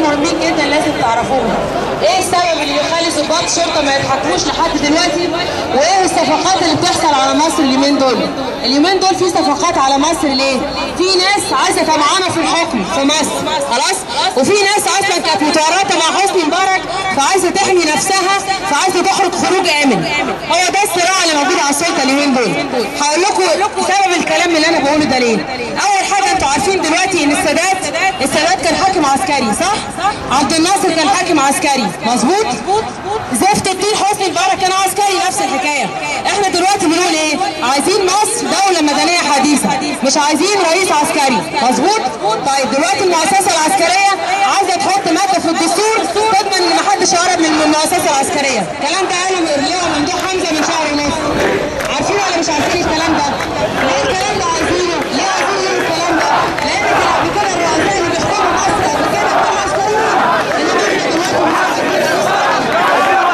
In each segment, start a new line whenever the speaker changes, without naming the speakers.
مهمين جدا لازم تعرفوهم ايه السبب اللي بيخلي ضباط الشرطه ما يتحكموش لحد دلوقتي وايه الصفقات اللي بتحصل على مصر اليومين دول اليومين دول في صفقات على مصر ليه في ناس عايزه طمعانه في الحكم في مصر خلاص وفي ناس اصلا كانت متورطه مع حسني مبارك فعايزه تحمي نفسها فعايزه تخرج خروج امن هو ده الصراع اللي موجود على السلطه اليومين دول هقول لكم سبب الكلام اللي انا بقوله ده ليه اول حاجه انتوا عارفين دلوقتي ان السادات السادات كان حاكم عسكري صح عبد الناصر كان حاكم عسكري مظبوط زفت الدين حسني مبارك كان عسكري نفس الحكايه احنا دلوقتي بنقول ايه عايزين مصر دوله مدنيه حديثه مش عايزين رئيس عسكري مظبوط طيب دلوقتي المؤسسه العسكريه عايزه تحط ماده في الدستور تضمن ان محدش يقرب من المؤسسه العسكريه الكلام ده قاله اللواء ممدوح حمزه من شهر ونص عارفين ولا مش عارفين الكلام ده ليه الكلام ده عايزينه ليه عايزين ليه الكلام ده لان كان قبل كده الرؤساء اللي بيحكموا مصر قبل كده كانوا عسكريين انما احنا دلوقتي مش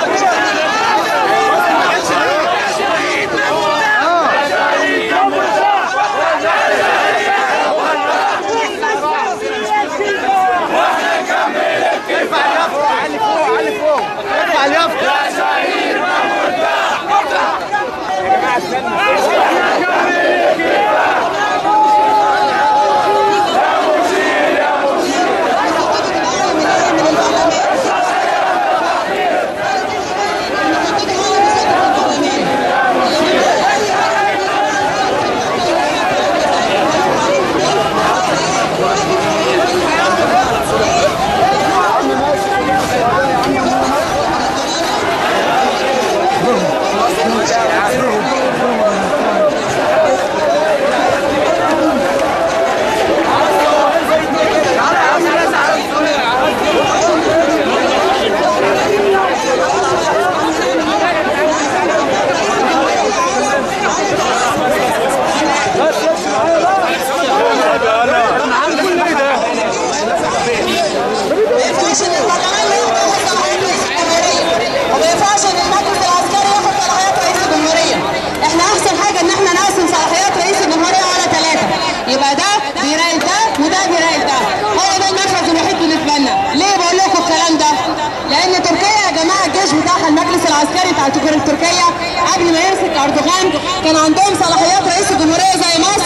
ما ينفعش ان البرلمان ياخد صلاحيات رئيس الجمهوريه وما ينفعش ان المجلس العسكري ياخد صلاحيات رئيس الجمهوريه احنا احسن حاجه ان احنا نقسم صلاحيات رئيس الجمهوريه على ثلاثه يبقى ده بيراقب ده وده بيراقب ده هو ده المنفذ الوحيد بالنسبه لنا ليه بقول لكم الكلام ده لان تركيا يا جماعه الجيش بتاعها المجلس العسكري بتاع تركيا قبل ما يمسك اردوغان كان عندهم صلاحيات رئيس الجمهوريه زي مصر